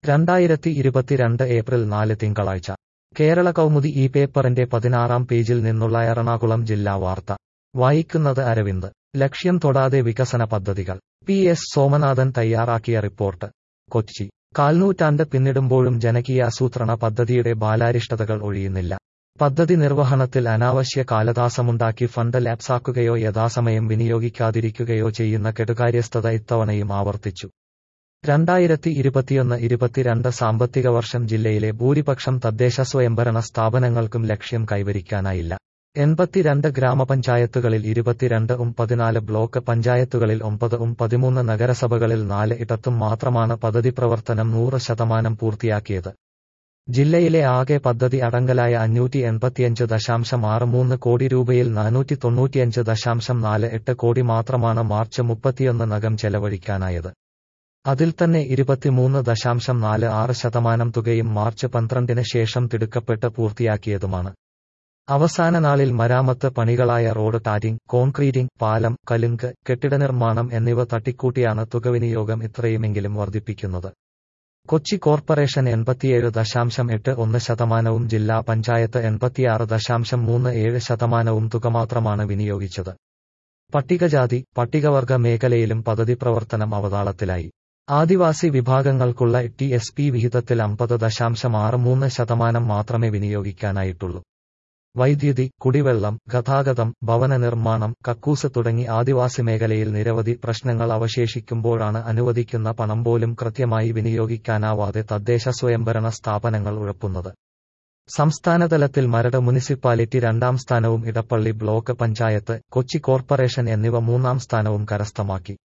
രണ്ടായിരത്തി ഇരുപത്തിരണ്ട് ഏപ്രിൽ നാല് തിങ്കളാഴ്ച കേരള കൗമുദി ഈ പേപ്പറിന്റെ പതിനാറാം പേജിൽ നിന്നുള്ള എറണാകുളം ജില്ലാ വാർത്ത വായിക്കുന്നത് അരവിന്ദ് ലക്ഷ്യം തൊടാതെ വികസന പദ്ധതികൾ പി എസ് സോമനാഥൻ തയ്യാറാക്കിയ റിപ്പോർട്ട് കൊച്ചി കാൽനൂറ്റാണ്ട് പിന്നിടുമ്പോഴും ജനകീയാസൂത്രണ പദ്ധതിയുടെ ബാലാരിഷ്ടതകൾ ഒഴിയുന്നില്ല പദ്ധതി നിർവഹണത്തിൽ അനാവശ്യ കാലതാസമുണ്ടാക്കി ഫണ്ട് ലാപ്സാക്കുകയോ യഥാസമയം വിനിയോഗിക്കാതിരിക്കുകയോ ചെയ്യുന്ന കെടുകാര്യസ്ഥത ഇത്തവണയും ആവർത്തിച്ചു രണ്ടായിരത്തി ഇരുപത്തിയൊന്ന് ഇരുപത്തിരണ്ട് സാമ്പത്തിക വർഷം ജില്ലയിലെ ഭൂരിപക്ഷം തദ്ദേശ സ്വയംഭരണ സ്ഥാപനങ്ങൾക്കും ലക്ഷ്യം കൈവരിക്കാനായില്ല എൺപത്തിരണ്ട് ഗ്രാമപഞ്ചായത്തുകളിൽ ഇരുപത്തിരണ്ട് ഉം പതിനാല് ബ്ലോക്ക് പഞ്ചായത്തുകളിൽ ഒമ്പത് ഉം പതിമൂന്ന് നഗരസഭകളിൽ നാല് ഇടത്തും മാത്രമാണ് പദ്ധതി പ്രവർത്തനം നൂറ് ശതമാനം പൂർത്തിയാക്കിയത് ജില്ലയിലെ ആകെ പദ്ധതി അടങ്കലായ അഞ്ഞൂറ്റി എൺപത്തിയഞ്ച് ദശാംശം ആറ് മൂന്ന് കോടി രൂപയിൽ നാനൂറ്റി തൊണ്ണൂറ്റിയഞ്ച് ദശാംശം നാല് എട്ട് കോടി മാത്രമാണ് മാർച്ച് മുപ്പത്തിയൊന്ന് നകം ചെലവഴിക്കാനായത് അതിൽ തന്നെ ഇരുപത്തിമൂന്ന് ദശാംശം നാല് ആറ് ശതമാനം തുകയും മാർച്ച് പന്ത്രണ്ടിന് ശേഷം തിടുക്കപ്പെട്ട് പൂർത്തിയാക്കിയതുമാണ് അവസാന നാളിൽ മരാമത്ത് പണികളായ റോഡ് ടാരിംഗ് കോൺക്രീറ്റിംഗ് പാലം കലുങ്ക് കെട്ടിട നിർമ്മാണം എന്നിവ തട്ടിക്കൂട്ടിയാണ് തുക വിനിയോഗം ഇത്രയുമെങ്കിലും വർദ്ധിപ്പിക്കുന്നത് കൊച്ചി കോർപ്പറേഷൻ എൺപത്തിയേഴ് ദശാംശം എട്ട് ഒന്ന് ശതമാനവും ജില്ലാ പഞ്ചായത്ത് എൺപത്തിയാറ് ദശാംശം മൂന്ന് ഏഴ് ശതമാനവും തുക മാത്രമാണ് വിനിയോഗിച്ചത് പട്ടികജാതി പട്ടികവർഗ മേഖലയിലും പദ്ധതി പ്രവർത്തനം അവതാളത്തിലായി ആദിവാസി വിഭാഗങ്ങൾക്കുള്ള ടി എസ് പി വിഹിതത്തിൽ അമ്പത് ദശാംശം ആറ് മൂന്ന് ശതമാനം മാത്രമേ വിനിയോഗിക്കാനായിട്ടുള്ളൂ വൈദ്യുതി കുടിവെള്ളം ഗതാഗതം ഭവന നിർമ്മാണം കക്കൂസ് തുടങ്ങി ആദിവാസി മേഖലയിൽ നിരവധി പ്രശ്നങ്ങൾ അവശേഷിക്കുമ്പോഴാണ് അനുവദിക്കുന്ന പണം പോലും കൃത്യമായി വിനിയോഗിക്കാനാവാതെ തദ്ദേശ സ്വയംഭരണ സ്ഥാപനങ്ങൾ ഉഴപ്പുന്നത് സംസ്ഥാനതലത്തിൽ മരട് മുനിസിപ്പാലിറ്റി രണ്ടാം സ്ഥാനവും ഇടപ്പള്ളി ബ്ലോക്ക് പഞ്ചായത്ത് കൊച്ചി കോർപ്പറേഷൻ എന്നിവ മൂന്നാം സ്ഥാനവും കരസ്ഥമാക്കി